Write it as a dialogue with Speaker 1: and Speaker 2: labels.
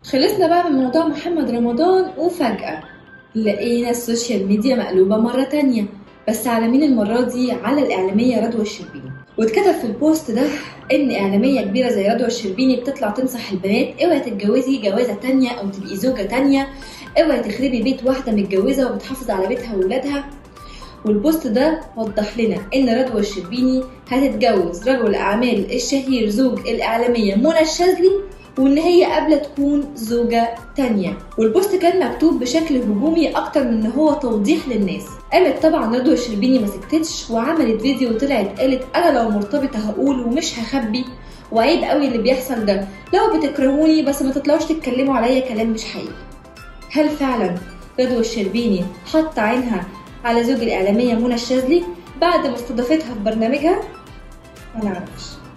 Speaker 1: خلصنا بقى من موضوع محمد رمضان وفجأة لقينا السوشيال ميديا مقلوبة مرة تانية بس على مين المرة دي على الإعلامية رضوى الشربيني واتكتب في البوست ده إن إعلامية كبيرة زي رضوى الشربيني بتطلع تنصح البنات اوعي تتجوزي جوازة تانية أو تبقي زوجة تانية اوعي تخربي بيت واحدة متجوزة وبتحافظ على بيتها وولادها والبوست ده وضح لنا ان رضوى الشربيني هتتجوز رجل اعمال الشهير زوج الاعلاميه منى الشاذلي وان هي قابله تكون زوجه تانية والبوست كان مكتوب بشكل هجومي اكتر من ان هو توضيح للناس قامت طبعا رضوى الشربيني ما سكتتش وعملت فيديو وطلعت قالت انا لو مرتبطه هقول ومش هخبي وعيب قوي اللي بيحصل ده لو بتكرهوني بس ما تطلعوش تتكلموا عليا كلام مش حقيقي هل فعلا رضوى الشربيني حط عينها على زوج الإعلامية منى الشاذلي بعد ما استضافتها في برنامجها؟ ما نعرفش